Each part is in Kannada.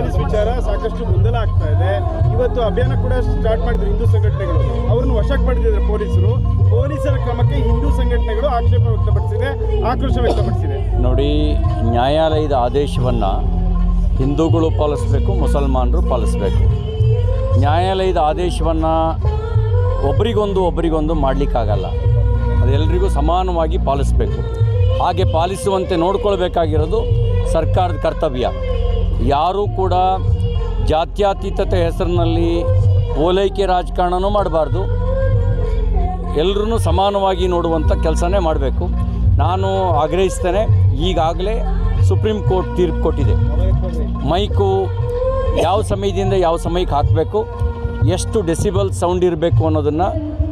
ಪೊಲೀಸ್ ವಿಚಾರ ಸಾಕಷ್ಟು ಗೊಂದಲ ಆಗ್ತಾ ಇದೆ ಇವತ್ತು ಅಭಿಯಾನ ಕೂಡ ಸ್ಟಾರ್ಟ್ ಮಾಡಿದ್ರು ಹಿಂದೂ ಸಂಘಟನೆಗಳು ಅವ್ರನ್ನ ವಶಕ್ಕೆ ಪಡೆದಿದ್ದಾರೆ ಪೊಲೀಸರು ಪೊಲೀಸರ ಕ್ರಮಕ್ಕೆ ಹಿಂದೂ ಸಂಘಟನೆಗಳು ಆಕ್ಷೇಪ ವ್ಯಕ್ತಪಡಿಸಿದೆ ಆಕ್ರೋಶ ವ್ಯಕ್ತಪಡಿಸಿದೆ ನೋಡಿ ನ್ಯಾಯಾಲಯದ ಆದೇಶವನ್ನು ಹಿಂದೂಗಳು ಪಾಲಿಸಬೇಕು ಮುಸಲ್ಮಾನರು ಪಾಲಿಸಬೇಕು ನ್ಯಾಯಾಲಯದ ಆದೇಶವನ್ನು ಒಬ್ರಿಗೊಂದು ಒಬ್ರಿಗೊಂದು ಮಾಡಲಿಕ್ಕಾಗಲ್ಲ ಅದು ಎಲ್ರಿಗೂ ಸಮಾನವಾಗಿ ಪಾಲಿಸಬೇಕು ಹಾಗೆ ಪಾಲಿಸುವಂತೆ ನೋಡ್ಕೊಳ್ಬೇಕಾಗಿರೋದು ಸರ್ಕಾರದ ಕರ್ತವ್ಯ ಯಾರೂ ಕೂಡ ಜಾತ್ಯತೀತತೆ ಹೆಸರಿನಲ್ಲಿ ಓಲೈಕೆ ರಾಜಕಾರಣನೂ ಮಾಡಬಾರ್ದು ಎಲ್ಲರೂ ಸಮಾನವಾಗಿ ನೋಡುವಂಥ ಕೆಲಸನೇ ಮಾಡಬೇಕು ನಾನು ಆಗ್ರಹಿಸ್ತೇನೆ ಈಗಾಗಲೇ ಸುಪ್ರೀಂ ಕೋರ್ಟ್ ತೀರ್ಪು ಕೊಟ್ಟಿದೆ ಮೈಕು ಯಾವ ಸಮಯದಿಂದ ಯಾವ ಸಮಯಕ್ಕೆ ಹಾಕಬೇಕು ಎಷ್ಟು ಡೆಸಿಬಲ್ ಸೌಂಡ್ ಇರಬೇಕು ಅನ್ನೋದನ್ನು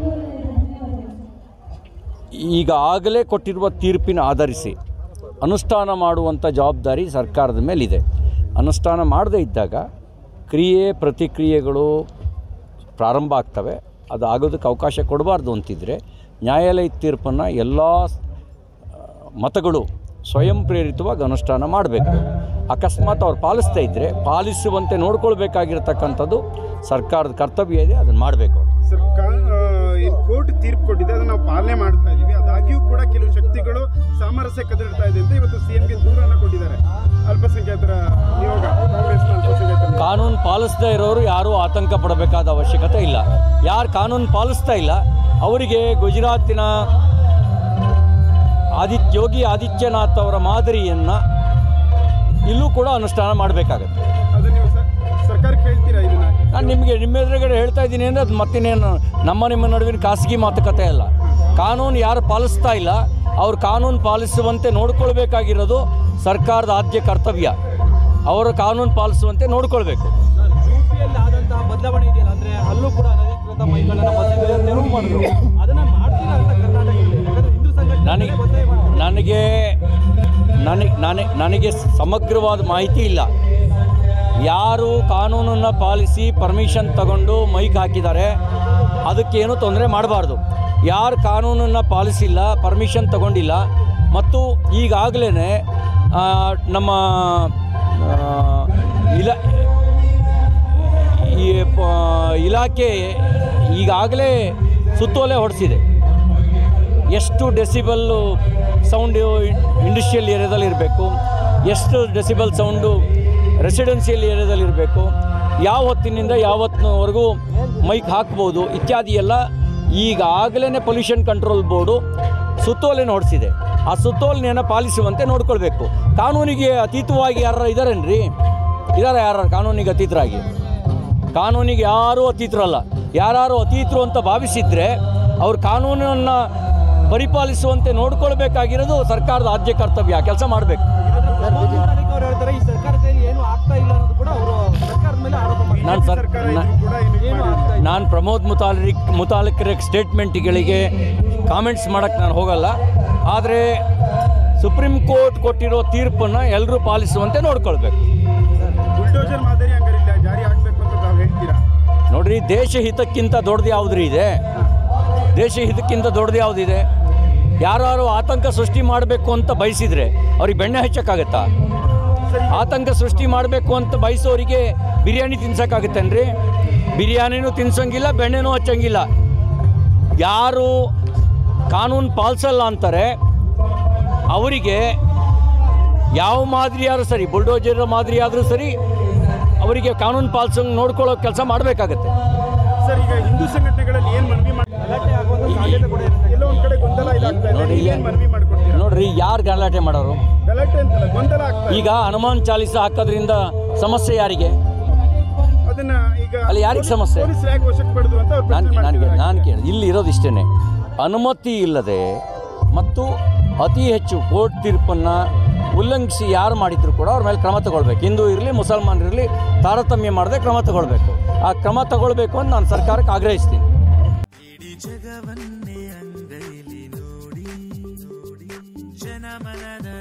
ಈಗಾಗಲೇ ಕೊಟ್ಟಿರುವ ತೀರ್ಪಿನ ಆಧರಿಸಿ ಅನುಷ್ಠಾನ ಮಾಡುವಂಥ ಜವಾಬ್ದಾರಿ ಸರ್ಕಾರದ ಮೇಲಿದೆ ಅನುಷ್ಠಾನ ಮಾಡದೇ ಇದ್ದಾಗ ಕ್ರಿಯೆ ಪ್ರತಿಕ್ರಿಯೆಗಳು ಪ್ರಾರಂಭ ಆಗ್ತವೆ ಅದು ಆಗೋದಕ್ಕೆ ಅವಕಾಶ ಕೊಡಬಾರ್ದು ಅಂತಿದ್ದರೆ ನ್ಯಾಯಾಲಯದ ತೀರ್ಪನ್ನು ಎಲ್ಲ ಮತಗಳು ಸ್ವಯಂ ಪ್ರೇರಿತವಾಗಿ ಅನುಷ್ಠಾನ ಮಾಡಬೇಕು ಅಕಸ್ಮಾತ್ ಅವ್ರು ಪಾಲಿಸ್ತಾ ಇದ್ದರೆ ಪಾಲಿಸುವಂತೆ ನೋಡ್ಕೊಳ್ಬೇಕಾಗಿರ್ತಕ್ಕಂಥದ್ದು ಸರ್ಕಾರದ ಕರ್ತವ್ಯ ಇದೆ ಅದನ್ನು ಮಾಡಬೇಕು ಸರ್ಕಾರ ಏನು ಕೋರ್ಟ್ ತೀರ್ಪು ಕೊಟ್ಟಿದೆ ಅದನ್ನ ನಾವು ಪಾಲನೆ ಮಾಡ್ತಾ ಇದೀವಿ ಅದಾಗಿಯೂ ಕೂಡ ಕೆಲವು ಶಕ್ತಿಗಳು ಸಾಮರಸ್ಯ ಕದಡ್ತಾ ಇದೆ ಅಂತ ಇವತ್ತು ಸಿಎಂಗೆ ದೂರನ್ನು ಕೊಟ್ಟಿದ್ದಾರೆ ಅಲ್ಪಸಂಖ್ಯಾತರ ನಿಯೋಗ ಕಾಂಗ್ರೆಸ್ನ ಅಲ್ಪಸಂಖ್ಯಾತರ ನಿಯೋಗ. ಕಾನೂನು ಪಾಲಿಸದೇ ಇರೋರು ಯಾರೂ ಆತಂಕ ಪಡಬೇಕಾದ ಅವಶ್ಯಕತೆ ಇಲ್ಲ ಯಾರು ಕಾನೂನು ಪಾಲಿಸ್ತಾ ಇಲ್ಲ ಅವರಿಗೆ ಗುಜರಾತಿನ ಆದಿತ್ಯ ಯೋಗಿ ಆದಿತ್ಯನಾಥ್ ಅವರ ಮಾದರಿಯನ್ನು ಇಲ್ಲೂ ಕೂಡ ಅನುಷ್ಠಾನ ಮಾಡಬೇಕಾಗತ್ತೆ ಅದನ್ನ ನೀವು ಸ- ಸರ್ಕಾರಕ್ಕೆ ಹೇಳ್ತೀರಾ ಇದನ್ನ ನಾನು ನಿಮಗೆ ನಿಮ್ಮ ಎದುರುಗಡೆ ಹೇಳ್ತಾ ಇದ್ದೀನಿ ಅಂದರೆ ಅದು ಮತ್ತಿನ್ನೇನು ನಮ್ಮ ನಿಮ್ಮ ನಡುವಿನ ಖಾಸಗಿ ಮಾತುಕತೆ ಅಲ್ಲ ಕಾನೂನು ಯಾರು ಪಾಲಿಸ್ತಾ ಇಲ್ಲ ಅವ್ರು ಕಾನೂನು ಪಾಲಿಸುವಂತೆ ನೋಡ್ಕೊಳ್ಬೇಕಾಗಿರೋದು ಸರ್ಕಾರದ ಆದ್ಯ ಕರ್ತವ್ಯ ಅವರು ಕಾನೂನು ಪಾಲಿಸುವಂತೆ ನೋಡ್ಕೊಳ್ಬೇಕು ಯುಪಿಯಲ್ಲಿ ಆದಂತಹ ಬದಲಾವಣೆ ಇದೆಯಲ್ಲ ಅಂದ್ರೆ ಅಲ್ಲೂ ಕೂಡ ಅನಧಿಕೃತ ಮೈಗಳನ್ನ ಬದಲಾವಣೆ ತೆರವು ಮಾಡಿದ್ರು ಅದನ್ನ ಮಾಡ್ತೀರಾ ಅಂತ ಕರ್ನಾಟಕದಲ್ಲಿ ಯಾಕಂದ್ರೆ ಹಿಂದೂ ಸಂಘಟನೆ ನನಗೆ ಬದಲಾವಣೆ ಮಾಡ್ತಾರೆ. ನನಗೆ ನನಗೆ ನನಗೆ ನನಗೆ ಸಮಗ್ರವಾದ ಮಾಹಿತಿ ಇಲ್ಲ ಯಾರು ಕಾನೂನನ್ನು ಪಾಲಿಸಿ ಪರ್ಮಿಷನ್ ತಗೊಂಡು ಮೈಕ್ ಹಾಕಿದ್ದಾರೆ ಅದಕ್ಕೇನು ತೊಂದರೆ ಮಾಡಬಾರ್ದು ಯಾರು ಕಾನೂನನ್ನು ಪಾಲಿಸಿಲ್ಲ ಪರ್ಮಿಷನ್ ತಗೊಂಡಿಲ್ಲ ಮತ್ತು ಈಗಾಗಲೇ ನಮ್ಮ ಆ, ಇಲ ಈ ಪ- ಇಲಾಖೆ ಈಗಾಗಲೇ ಸುತ್ತೋಲೆ ಹೊಡೆಸಿದೆ ಎಷ್ಟು ಡೆಸಿಬಲ್ಲು ಸೌಂಡು ಇಂಡಸ್ಟ್ರಿಯಲ್ ಏರಿಯಾದಲ್ಲಿ ಇರಬೇಕು ಎಷ್ಟು ಡೆಸಿಬಲ್ ಸೌಂಡು ರೆಸಿಡೆನ್ಸಿಯಲ್ ಏರಿಯಾದಲ್ಲಿ ಇರಬೇಕು ಯಾವ ಹೊತ್ತಿನಿಂದ ಯಾವತ್ತಿನವರೆಗೂ ಮೈಕ್ ಹಾಕ್ಬೋದು ಇತ್ಯಾದಿ ಎಲ್ಲ ಈಗಾಗಲೇ ಪೊಲ್ಯೂಷನ್ ಕಂಟ್ರೋಲ್ ಬೋರ್ಡು ಸುತ್ತೋಲೆನ ಹೊಡಿಸಿದೆ ಆ ಸುತ್ತೋಲೆಯನ್ನು ಪಾಲಿಸುವಂತೆ ನೋಡ್ಕೊಳ್ಬೇಕು ಕಾನೂನಿಗೆ ಅತೀತವಾಗಿ ಯಾರು ಇದ್ದಾರೇನ್ರಿ ಇದ್ದಾರೆ ಯಾರು ಕಾನೂನಿಗೆ ಅತೀತರಾಗಿ ಕಾನೂನಿಗೆ ಯಾರೂ ಅತೀತರಲ್ಲ ಯಾರು ಅತೀತರು ಅಂತ ಭಾವಿಸಿದರೆ ಅವ್ರು ಕಾನೂನನ್ನು ಪರಿಪಾಲಿಸುವಂತೆ ನೋಡ್ಕೊಳ್ಬೇಕಾಗಿರೋದು ಸರ್ಕಾರದ ಆದ್ಯ ಕರ್ತವ್ಯ ಕೆಲಸ ಮಾಡಬೇಕು ಆದ್ರೆ ಪ್ರಮೋದ್ ಮುತಾಲಿಕ್ ಅವ್ರು ಹೇಳ್ತಾರೆ ಈ ಸರ್ಕಾರ ಕೈಲಿ ಏನು ಆಗ್ತಾ ಇಲ್ಲ ಅನ್ನೋದು ಕೂಡ ಅವರು ಸರ್ಕಾರದ ಮೇಲೆ ಆರೋಪ ಮಾಡಿದ್ದಾರೆ ನಾನು ಸರ್ ಸರ್ಕಾರ ನಾ- ಇದು ಕೂಡ ಏನು ಏನು ಆಗ್ತಾ ಇಲ್ಲ ನಾನು ಪ್ರಮೋದ್ ಮುತಾಲಿಕ್ ಮುತಾಲಿಕರ ಸ್ಟೇಟ್ಮೆಂಟ್ಗಳಿಗೆ ಕಾಮೆಂಟ್ಸ್ ಮಾಡೋಕ್ಕೆ ನಾನು ಹೋಗಲ್ಲ ಆದರೆ ಸುಪ್ರೀಂ ಕೋರ್ಟ್ ಕೊಟ್ಟಿರೋ ತೀರ್ಪನ್ನು ಎಲ್ಲರೂ ಪಾಲಿಸುವಂತೆ ನೋಡ್ಕೊಳ್ಬೇಕು ಬುಲ್ಡೋಜರ್ ಮಾದರಿ ಹಂಗಾರಿಲ್ಲ ಜಾರಿ ಆಗ್ಬೇಕು ಅಂತ ತಾವು ಹೇಳ್ತೀರಾ ನೋಡ್ರಿ ದೇಶ ಹಿತಕ್ಕಿಂತ ದೊಡ್ಡದು ಯಾವುದ್ರಿ ಇದೆ ದೇಶ ಹಿತಕ್ಕಿಂತ ದೊಡ್ಡದು ಯಾವುದಿದೆ ಯಾರು ಆತಂಕ ಸೃಷ್ಟಿ ಮಾಡಬೇಕು ಅಂತ ಬಯಸಿದರೆ ಅವ್ರಿಗೆ ಬೆಣ್ಣೆ ಹಚ್ಚಕ್ಕಾಗತ್ತಾ ಆತಂಕ ಸೃಷ್ಟಿ ಮಾಡಬೇಕು ಅಂತ ಬಯಸೋರಿಗೆ ಬಿರಿಯಾನಿ ತಿನ್ಸೋಕ್ಕಾಗತ್ತೇನ್ರಿ ಬಿರಿಯಾನಿನೂ ತಿನ್ಸೋಂಗಿಲ್ಲ ಬೆಣ್ಣೆನೂ ಹಚ್ಚಂಗಿಲ್ಲ ಯಾರು ಕಾನೂನು ಪಾಲಿಸಲ್ಲ ಅಂತಾರೆ ಅವರಿಗೆ ಯಾವ ಮಾದರಿ ಆದ್ರೂ ಸರಿ ಬುಲ್ಡೋಜರ್ ಮಾದರಿ ಆದರೂ ಸರಿ ಅವರಿಗೆ ಕಾನೂನು ಪಾಲಿಸೋಂಗೆ ನೋಡ್ಕೊಳ್ಳೋ ಕೆಲಸ ಮಾಡಬೇಕಾಗತ್ತೆ ಸರ್ ಈಗ ಹಿಂದೂ ಸಂಘಟನೆಗಳಲ್ಲಿ ಏನು ಮನವಿ ಮಾಡಿ ಗಲಾಟೆ ಆಗುವಂತ ಸಾಧ್ಯತೆ ಕೂಡ ಇರುತ್ತೆ ಎಲ್ಲೋ ಒಂದ್ ಕಡೆ ಗೊಂದಲ ಇದಾಗ್ತಾ ಇದೆ ನೋಡಿ, ಏನು ಮನವಿ ಮಾಡ್ಕೊಡ್ತೀರಾ ನೋಡ್ರಿ ಯಾರು ಗಲಾಟೆ ಮಾಡೋರು ಗಲಾಟೆ ಅಂತಲ್ಲ ಗೊಂದಲ ಆಗ್ತಾ ಇದೆ ಈಗ ಹನುಮಾನ್ ಚಾಲಿಸ ಹಾಕೋದ್ರಿಂದ ಸಮಸ್ಯೆ ಯಾರಿಗೆ ಅದನ್ನ ಈಗ ಅಲ್ಲಿ ಯಾರಿಗೆ ಸಮಸ್ಯೆ? ಪೊಲೀಸರು ಯಾಕೆ ವಶಕ್ಕೆ ಪಡೆದ್ರು ಅಂತ ಅವ್ರು ನಾನು ಪ್ರಶ್ನೆ ನನಗೆ ಮಾಡ್ತಿದ್ದಾರೆ. ನಾನು ಕೇಳಿ ಇಲ್ಲಿ ಇರೋದು ಇಷ್ಟೇ ಅನುಮತಿ ಇಲ್ಲದೆ ಮತ್ತು ಅತಿ ಹೆಚ್ಚು ಕೋರ್ಟ್ ತೀರ್ಪನ್ನು ಉಲ್ಲಂಘಿಸಿ ಯಾರು ಮಾಡಿದ್ರು ಕೂಡ ಅವ್ರ ಮೇಲೆ ಕ್ರಮ ತಗೊಳ್ಬೇಕು ಹಿಂದೂ ಇರಲಿ ಮುಸಲ್ಮಾನರಿರಲಿ ತಾರತಮ್ಯ ಮಾಡದೆ ಕ್ರಮ ತಗೊಳ್ಬೇಕು ಆ ಕ್ರಮ ತಗೊಳ್ಬೇಕು ಅಂತ ನಾನು ಸರ್ಕಾರಕ್ಕೆ ಆಗ್ರಹಿಸ್ತೀನಿ ಇಡೀ ಜಗವನ್ನೇ ಅಂಗೈಲಿ ನೋಡಿ ನೋಡಿ ಜನಮನದ